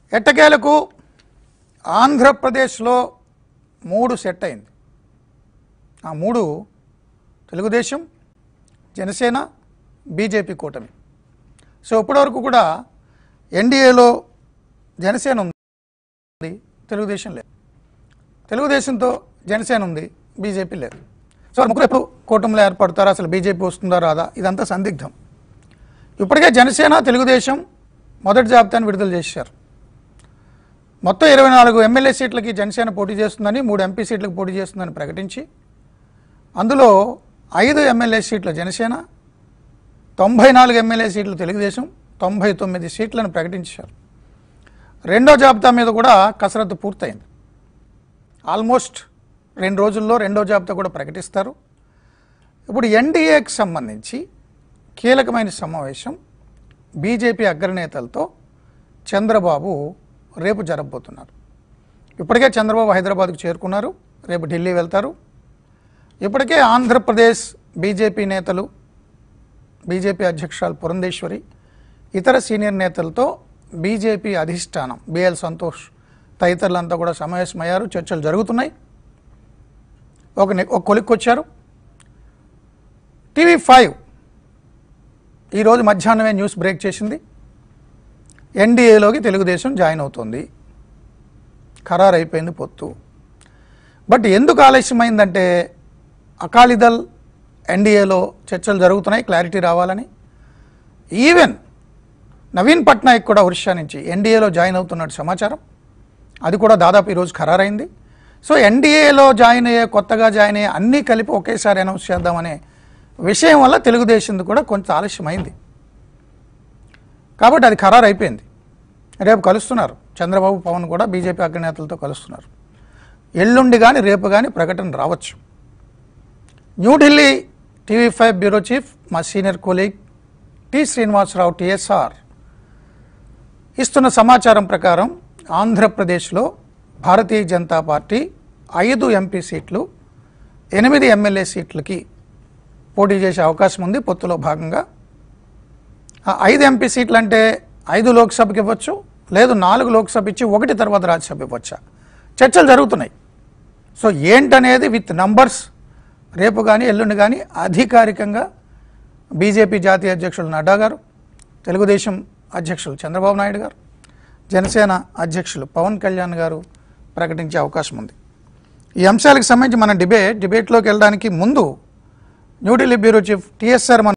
ఎట్టకేలకు ఆంధ్రప్రదేశ్లో మూడు సెట్ అయింది ఆ మూడు తెలుగుదేశం జనసేన బీజేపీ కూటమి సో ఇప్పటివరకు కూడా ఎన్డీఏలో జనసేన ఉంది తెలుగుదేశం లేదు తెలుగుదేశంతో జనసేన ఉంది బీజేపీ లేదు సో ముగ్గురు ఎప్పుడు కూటమిలో ఏర్పడతారా అసలు బీజేపీ వస్తుందా రాదా ఇదంతా సందిగ్ధం ఇప్పటికే జనసేన తెలుగుదేశం మొదటి జాబితాను విడుదల చేశారు మొత్తం ఇరవై నాలుగు ఎమ్మెల్యే సీట్లకి జనసేన పోటీ చేస్తుందని మూడు ఎంపీ సీట్లకు పోటీ చేస్తుందని ప్రకటించి అందులో ఐదు ఎమ్మెల్యే సీట్ల జనసేన తొంభై నాలుగు ఎమ్మెల్యే సీట్లు తెలుగుదేశం తొంభై తొమ్మిది సీట్లను ప్రకటించారు రెండో జాబితా మీద కూడా కసరత్తు పూర్తయింది ఆల్మోస్ట్ రెండు రోజుల్లో రెండో జాబితా కూడా ప్రకటిస్తారు ఇప్పుడు ఎన్డీఏకి సంబంధించి కీలకమైన సమావేశం బీజేపీ అగ్రనేతలతో చంద్రబాబు రేపు జరగబోతున్నారు ఇప్పటికే చంద్రబాబు హైదరాబాద్కు చేరుకున్నారు రేపు ఢిల్లీ వెళ్తారు ఇప్పటికే ఆంధ్రప్రదేశ్ బీజేపీ నేతలు బీజేపీ అధ్యక్షురాలు పురంధేశ్వరి ఇతర సీనియర్ నేతలతో బీజేపీ అధిష్టానం బిఎల్ సంతోష్ తదితరులంతా కూడా సమావేశమయ్యారు చర్చలు జరుగుతున్నాయి ఒక నె- ఒక కొలిక్కి వచ్చారు టీవీ ఫైవ్ ఈరోజు మధ్యాహ్నమే న్యూస్ బ్రేక్ చేసింది ఎన్డీఏలోకి తెలుగుదేశం జాయిన్ అవుతుంది ఖరారు అయిపోయింది పొత్తు బట్ ఎందుకు ఆలస్యమైందంటే అకాలీదల్ ఎన్డీఏలో చర్చలు జరుగుతున్నాయి క్లారిటీ రావాలని ఈవెన్ నవీన్ పట్నాయక్ కూడా ఒరిస్సా నుంచి ఎన్డీఏలో జాయిన్ అవుతున్నట్టు సమాచారం అది కూడా దాదాపు ఈరోజు ఖరారైంది సో ఎన్డీఏలో జాయిన్ అయ్యే కొత్తగా జాయిన్ అయ్యే అన్నీ కలిపి ఒకేసారి అనౌన్స్ చేద్దామనే విషయం వల్ల తెలుగుదేశం కూడా కొంచెం ఆలస్యమైంది కాబట్టి అది ఖరారు అయిపోయింది రేపు కలుస్తున్నారు చంద్రబాబు పవన్ కూడా బీజేపీ అగ్రనేతలతో కలుస్తున్నారు ఎల్లుండి కానీ రేపు కానీ ప్రకటన రావచ్చు New Delhi TV five bureau chief మా senior colleague T Srinivasa Rao TSR ఇస్తున్న సమాచారం ప్రకారం ఆంధ్రప్రదేశ్లో భారతీయ జనతా పార్టీ ఐదు ఎంపీ సీట్లు ఎనిమిది ఎమ్మెల్యే సీట్లకి పోటీ చేసే అవకాశం ఉంది పొత్తులో భాగంగా ఆ ఐదు ఎంపీ సీట్లు అంటే ఐదు లోక్సభకి ఇవ్వచ్చు లేదు నాలుగు లోక్సభ ఇచ్చి ఒకటి తర్వాత రాజ్యసభ ఇవ్వచ్చా చర్చలు జరుగుతున్నాయి సో ఏంటనేది విత్ నంబర్స్ రేపు కానీ ఎల్లుండి కానీ అధికారికంగా బీజేపీ జాతీయ అధ్యక్షులు నడ్డా గారు తెలుగుదేశం అధ్యక్షులు చంద్రబాబు నాయుడు గారు జనసేన అధ్యక్షులు పవన్ కళ్యాణ్ గారు ప్రకటించే అవకాశం ఉంది ఈ అంశాలకు సంబంధించి మన డిబేట్ డిబేట్లోకి వెళ్ళడానికి ముందు న్యూఢిల్లీ బ్యూరో చీఫ్ టిఎస్ఆర్ మన